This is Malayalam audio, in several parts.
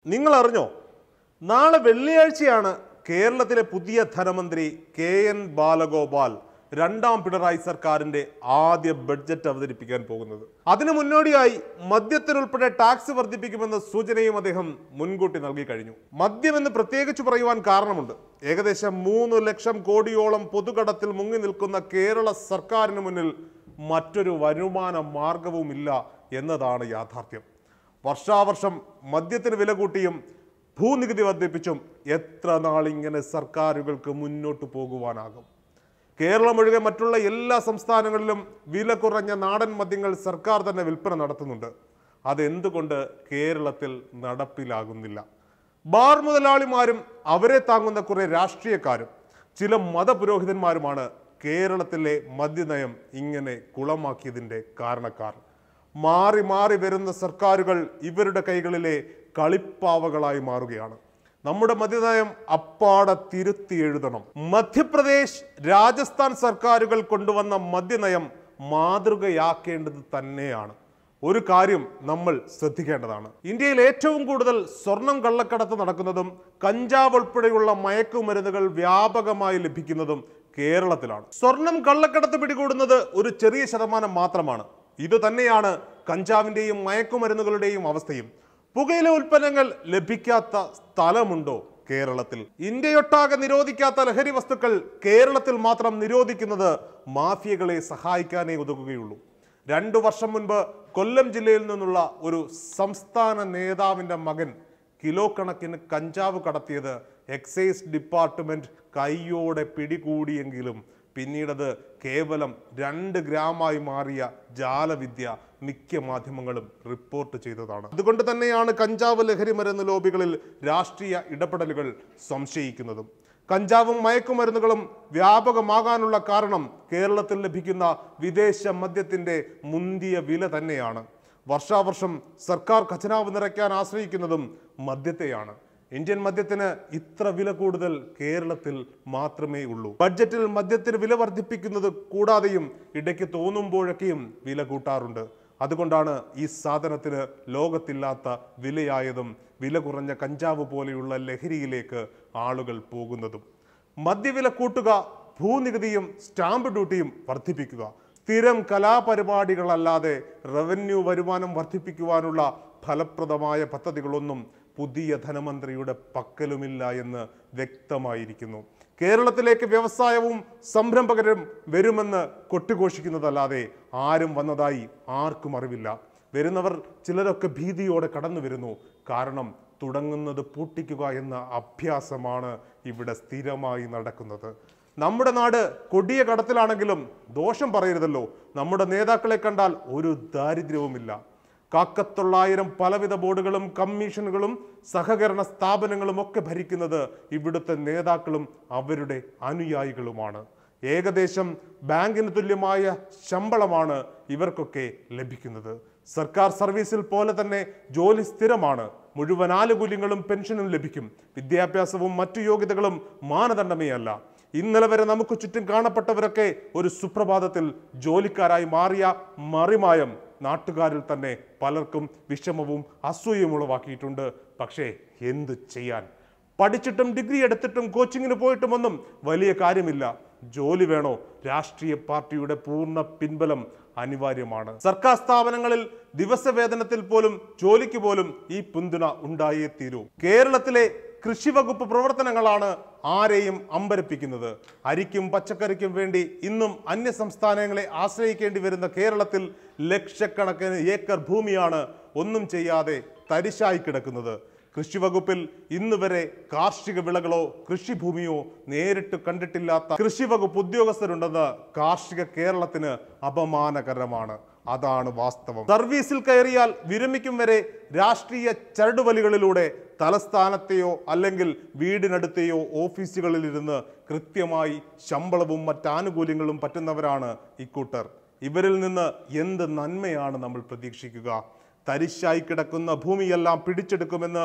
നിങ്ങൾ അറിഞ്ഞോ നാളെ വെള്ളിയാഴ്ചയാണ് കേരളത്തിലെ പുതിയ ധനമന്ത്രി കെ എൻ ബാലഗോപാൽ രണ്ടാം പിണറായി സർക്കാരിന്റെ ആദ്യ ബഡ്ജറ്റ് അവതരിപ്പിക്കാൻ പോകുന്നത് അതിനു മുന്നോടിയായി മദ്യത്തിനുൾപ്പെടെ ടാക്സ് വർദ്ധിപ്പിക്കുമെന്ന സൂചനയും അദ്ദേഹം മുൻകൂട്ടി നൽകി കഴിഞ്ഞു മദ്യം എന്ന് പ്രത്യേകിച്ച് പറയുവാൻ കാരണമുണ്ട് ഏകദേശം മൂന്ന് ലക്ഷം കോടിയോളം പൊതുകടത്തിൽ മുങ്ങി നിൽക്കുന്ന കേരള സർക്കാരിന് മുന്നിൽ മറ്റൊരു വരുമാന മാർഗവുമില്ല എന്നതാണ് യാഥാർത്ഥ്യം വർഷാവർഷം മദ്യത്തിന് വില കൂട്ടിയും ഭൂനികുതി വർദ്ധിപ്പിച്ചും എത്ര നാളിങ്ങനെ സർക്കാരുകൾക്ക് മുന്നോട്ട് പോകുവാനാകും കേരളം ഒഴികെ മറ്റുള്ള എല്ലാ സംസ്ഥാനങ്ങളിലും വില കുറഞ്ഞ നാടൻ മദ്യങ്ങൾ സർക്കാർ തന്നെ വിൽപ്പന നടത്തുന്നുണ്ട് അതെന്തുകൊണ്ട് കേരളത്തിൽ നടപ്പിലാകുന്നില്ല ബാർ മുതലാളിമാരും അവരെ താങ്ങുന്ന കുറെ രാഷ്ട്രീയക്കാരും ചില മതപുരോഹിതന്മാരുമാണ് കേരളത്തിലെ മദ്യനയം ഇങ്ങനെ കുളമാക്കിയതിൻ്റെ കാരണക്കാർ മാറി മാറി വരുന്ന സർക്കാരുകൾ ഇവരുടെ കൈകളിലെ കളിപ്പാവകളായി മാറുകയാണ് നമ്മുടെ മദ്യനയം അപ്പാടെ തിരുത്തി എഴുതണം മധ്യപ്രദേശ് രാജസ്ഥാൻ സർക്കാരുകൾ കൊണ്ടുവന്ന മദ്യനയം മാതൃകയാക്കേണ്ടത് തന്നെയാണ് ഒരു കാര്യം നമ്മൾ ശ്രദ്ധിക്കേണ്ടതാണ് ഇന്ത്യയിൽ ഏറ്റവും കൂടുതൽ സ്വർണം കള്ളക്കടത്ത് നടക്കുന്നതും കഞ്ചാവ് ഉൾപ്പെടെയുള്ള മയക്കുമരുന്നുകൾ വ്യാപകമായി ലഭിക്കുന്നതും കേരളത്തിലാണ് സ്വർണം കള്ളക്കടത്ത് പിടികൂടുന്നത് ഒരു ചെറിയ ശതമാനം മാത്രമാണ് ഇത് തന്നെയാണ് കഞ്ചാവിന്റെയും മയക്കുമരുന്നുകളുടെയും അവസ്ഥയും പുകയില ഉൽപ്പന്നങ്ങൾ ലഭിക്കാത്ത സ്ഥലമുണ്ടോ കേരളത്തിൽ ഇന്ത്യയൊട്ടാകെ നിരോധിക്കാത്ത ലഹരി വസ്തുക്കൾ കേരളത്തിൽ മാത്രം നിരോധിക്കുന്നത് മാഫിയകളെ സഹായിക്കാനേ ഉതകുകയുള്ളൂ രണ്ടു വർഷം മുൻപ് കൊല്ലം ജില്ലയിൽ നിന്നുള്ള ഒരു സംസ്ഥാന നേതാവിന്റെ മകൻ കിലോ കണക്കിന് കഞ്ചാവ് കടത്തിയത് എക്സൈസ് ഡിപ്പാർട്ട്മെന്റ് കൈയോടെ പിടികൂടിയെങ്കിലും പിന്നീടത് കേവലം രണ്ട് ഗ്രാമായി മാറിയ ജാലവിദ്യ മിക്ക മാധ്യമങ്ങളും റിപ്പോർട്ട് ചെയ്തതാണ് അതുകൊണ്ട് തന്നെയാണ് കഞ്ചാവ് ലഹരി മരുന്ന് ലോബികളിൽ രാഷ്ട്രീയ ഇടപെടലുകൾ സംശയിക്കുന്നതും കഞ്ചാവും മയക്കുമരുന്നുകളും വ്യാപകമാകാനുള്ള കാരണം കേരളത്തിൽ ലഭിക്കുന്ന വിദേശ മദ്യത്തിന്റെ മുന്തിയ വില തന്നെയാണ് വർഷാവർഷം സർക്കാർ ഖജനാവ് നിറയ്ക്കാൻ ആശ്രയിക്കുന്നതും മദ്യത്തെയാണ് ഇന്ത്യൻ മദ്യത്തിന് ഇത്ര വില കൂടുതൽ കേരളത്തിൽ മാത്രമേ ഉള്ളൂ ബഡ്ജറ്റിൽ മദ്യത്തിന് വില വർദ്ധിപ്പിക്കുന്നത് കൂടാതെയും ഇടയ്ക്ക് തോന്നുമ്പോഴൊക്കെയും വില കൂട്ടാറുണ്ട് അതുകൊണ്ടാണ് ഈ സാധനത്തിന് ലോകത്തില്ലാത്ത വിലയായതും വില കുറഞ്ഞ കഞ്ചാവ് പോലെയുള്ള ലഹരിയിലേക്ക് ആളുകൾ പോകുന്നതും മദ്യവില കൂട്ടുക ഭൂനികുതിയും സ്റ്റാമ്പ് ഡ്യൂട്ടിയും വർദ്ധിപ്പിക്കുക സ്ഥിരം കലാപരിപാടികളല്ലാതെ റവന്യൂ വരുമാനം വർദ്ധിപ്പിക്കുവാനുള്ള ഫലപ്രദമായ പദ്ധതികളൊന്നും പുതിയ ധനമന്ത്രിയുടെ പക്കലുമില്ല എന്ന് വ്യക്തമായിരിക്കുന്നു കേരളത്തിലേക്ക് വ്യവസായവും സംരംഭകരും വരുമെന്ന് കൊട്ടിഘോഷിക്കുന്നതല്ലാതെ ആരും വന്നതായി ആർക്കും അറിവില്ല വരുന്നവർ ചിലരൊക്കെ ഭീതിയോടെ കടന്നു വരുന്നു കാരണം തുടങ്ങുന്നത് പൂട്ടിക്കുക എന്ന അഭ്യാസമാണ് ഇവിടെ സ്ഥിരമായി നടക്കുന്നത് നമ്മുടെ നാട് കൊടിയ കടത്തിലാണെങ്കിലും ദോഷം പറയരുതല്ലോ നമ്മുടെ നേതാക്കളെ കണ്ടാൽ ഒരു ദാരിദ്ര്യവുമില്ല കാക്കത്തൊള്ളായിരം പലവിധ ബോർഡുകളും കമ്മീഷനുകളും സഹകരണ സ്ഥാപനങ്ങളും ഒക്കെ ഭരിക്കുന്നത് ഇവിടുത്തെ നേതാക്കളും അവരുടെ അനുയായികളുമാണ് ഏകദേശം ബാങ്കിന് തുല്യമായ ശമ്പളമാണ് ഇവർക്കൊക്കെ ലഭിക്കുന്നത് സർക്കാർ സർവീസിൽ പോലെ തന്നെ ജോലി സ്ഥിരമാണ് മുഴുവൻ ആനുകൂല്യങ്ങളും പെൻഷനും ലഭിക്കും വിദ്യാഭ്യാസവും മറ്റു യോഗ്യതകളും മാനദണ്ഡമേ അല്ല ഇന്നലെ വരെ നമുക്ക് ചുറ്റും കാണപ്പെട്ടവരൊക്കെ ഒരു സുപ്രഭാതത്തിൽ ജോലിക്കാരായി മാറിയ മറിമായം നാട്ടുകാരിൽ തന്നെ പലർക്കും വിഷമവും അസൂയയും ഉളവാക്കിയിട്ടുണ്ട് പക്ഷേ എന്ത് ചെയ്യാൻ പഠിച്ചിട്ടും ഡിഗ്രി എടുത്തിട്ടും കോച്ചിങ്ങിന് പോയിട്ടുമൊന്നും വലിയ കാര്യമില്ല ജോലി വേണോ രാഷ്ട്രീയ പാർട്ടിയുടെ പൂർണ്ണ പിൻബലം അനിവാര്യമാണ് സർക്കാർ സ്ഥാപനങ്ങളിൽ ദിവസവേതനത്തിൽ പോലും ജോലിക്ക് പോലും ഈ പിന്തുണ ഉണ്ടായേ തീരൂ കേരളത്തിലെ കൃഷി വകുപ്പ് പ്രവർത്തനങ്ങളാണ് ആരെയും അമ്പരപ്പിക്കുന്നത് അരിക്കും പച്ചക്കറിക്കും വേണ്ടി ഇന്നും അന്യ സംസ്ഥാനങ്ങളെ ആശ്രയിക്കേണ്ടി വരുന്ന കേരളത്തിൽ ലക്ഷക്കണക്കിന് ഏക്കർ ഭൂമിയാണ് ഒന്നും ചെയ്യാതെ തരിശായി കിടക്കുന്നത് കൃഷി വകുപ്പിൽ ഇന്ന് വരെ കാർഷിക വിളകളോ കൃഷിഭൂമിയോ നേരിട്ട് കണ്ടിട്ടില്ലാത്ത കൃഷി വകുപ്പ് ഉദ്യോഗസ്ഥരുണ്ടെന്ന് കാർഷിക കേരളത്തിന് അപമാനകരമാണ് അതാണ് വാസ്തവം സർവീസിൽ കയറിയാൽ വിരമിക്കും വരെ രാഷ്ട്രീയ ചരടുവലികളിലൂടെ തലസ്ഥാനത്തെയോ അല്ലെങ്കിൽ വീടിനടുത്തെയോ ഓഫീസുകളിൽ ഇരുന്ന് കൃത്യമായി ശമ്പളവും മറ്റാനുകൂല്യങ്ങളും പറ്റുന്നവരാണ് ഇക്കൂട്ടർ ഇവരിൽ നിന്ന് എന്ത് നന്മയാണ് നമ്മൾ പ്രതീക്ഷിക്കുക തരിശായി കിടക്കുന്ന ഭൂമിയെല്ലാം പിടിച്ചെടുക്കുമെന്ന്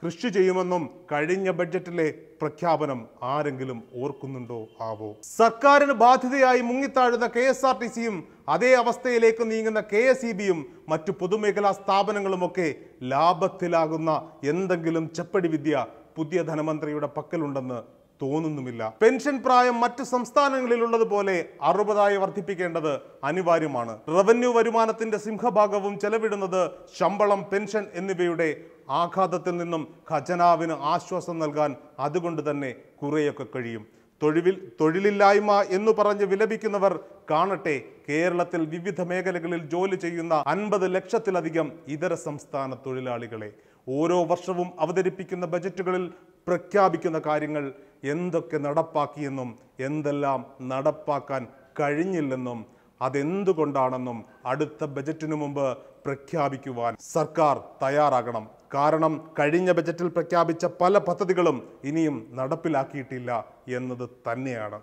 കൃഷി ചെയ്യുമെന്നും കഴിഞ്ഞ ബഡ്ജറ്റിലെ പ്രഖ്യാപനം ആരെങ്കിലും ഓർക്കുന്നുണ്ടോ ആവോ സർക്കാരിന് ബാധ്യതയായി മുങ്ങിത്താഴുന്ന കെ എസ് ആർ ടി സിയും അതേ അവസ്ഥയിലേക്ക് നീങ്ങുന്ന കെ എസ് ഇ ബിയും മറ്റു പൊതുമേഖലാ സ്ഥാപനങ്ങളുമൊക്കെ ലാഭത്തിലാകുന്ന എന്തെങ്കിലും ചെപ്പടി വിദ്യ പുതിയ ധനമന്ത്രിയുടെ പക്കലുണ്ടെന്ന് തോന്നുന്നുമില്ല പെൻഷൻ പ്രായം മറ്റ് സംസ്ഥാനങ്ങളിലുള്ളതുപോലെ അറുപതായി വർദ്ധിപ്പിക്കേണ്ടത് അനിവാര്യമാണ് റവന്യൂ വരുമാനത്തിന്റെ സിംഹഭാഗവും ചെലവിടുന്നത് ശമ്പളം പെൻഷൻ എന്നിവയുടെ ആഘാതത്തിൽ നിന്നും ഖജനാവിന് ആശ്വാസം നൽകാൻ അതുകൊണ്ട് തന്നെ കുറേയൊക്കെ കഴിയും തൊഴിൽ തൊഴിലില്ലായ്മ എന്ന് പറഞ്ഞ് വിലപിക്കുന്നവർ കാണട്ടെ കേരളത്തിൽ വിവിധ മേഖലകളിൽ ജോലി ചെയ്യുന്ന അൻപത് ലക്ഷത്തിലധികം ഇതര സംസ്ഥാന തൊഴിലാളികളെ ഓരോ വർഷവും അവതരിപ്പിക്കുന്ന ബജറ്റുകളിൽ പ്രഖ്യാപിക്കുന്ന കാര്യങ്ങൾ എന്തൊക്കെ നടപ്പാക്കിയെന്നും എന്തെല്ലാം നടപ്പാക്കാൻ കഴിഞ്ഞില്ലെന്നും അതെന്തുകൊണ്ടാണെന്നും അടുത്ത ബജറ്റിനു മുമ്പ് പ്രഖ്യാപിക്കുവാൻ സർക്കാർ തയ്യാറാകണം കാരണം കഴിഞ്ഞ ബജറ്റിൽ പ്രഖ്യാപിച്ച പല പദ്ധതികളും ഇനിയും നടപ്പിലാക്കിയിട്ടില്ല എന്നത് തന്നെയാണ്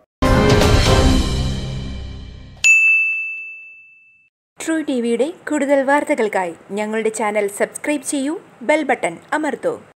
ട്രൂ ടി വിയുടെ കൂടുതൽ വാർത്തകൾക്കായി ഞങ്ങളുടെ ചാനൽ സബ്സ്ക്രൈബ് ചെയ്യൂ ബെൽ ബട്ടൺ അമർത്തൂ